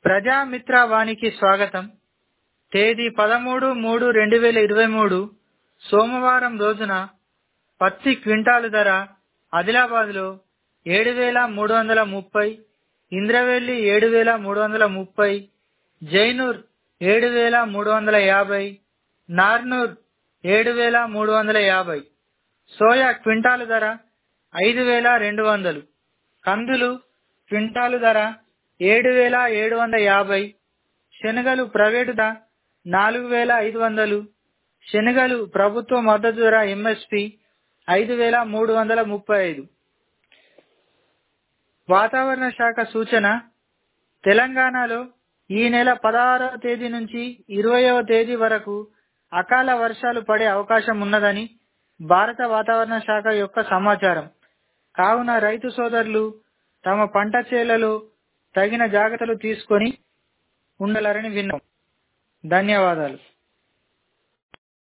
ప్రజామిత్ర వానికి స్వాగతం తేదీ పదమూడు మూడు రెండు వేల ఇరవై మూడు సోమవారం రోజున పత్తి క్వింటాలు ధర ఆదిలాబాద్లో ఏడు వేల మూడు వందల ముప్పై ఇంద్రవెల్లి ఏడు వేల మూడు వందల ముప్పై జైనూర్ ఏడు వేల మూడు వందల యాభై నార్నూర్ ఏడు వేల మూడు వందల యాభై సోయా క్వింటాలు ధర ఐదు వేల రెండు వందలు కందులు క్వింటాలు ధర ఏడు వేల ఏడు వందల యాభై శనగలు ప్రైవేటు ధర నాలుగు వేల ఐదు వందలు శనగలు ప్రభుత్వ మద్దతు ధర ఎంఎస్పి ఐదు వేల మూడు వందల ముప్పై ఐదు వాతావరణ శాఖ సూచన తెలంగాణలో ఈ నెల పదహారవ తేదీ నుంచి ఇరవయవ తేదీ వరకు అకాల వర్షాలు పడే అవకాశం ఉన్నదని భారత వాతావరణ శాఖ యొక్క సమాచారం కావున రైతు సోదరులు తమ పంట చేలలో తగిన జాగ్రత్తలు తీసుకొని ఉండాలని విన్నాం ధన్యవాదాలు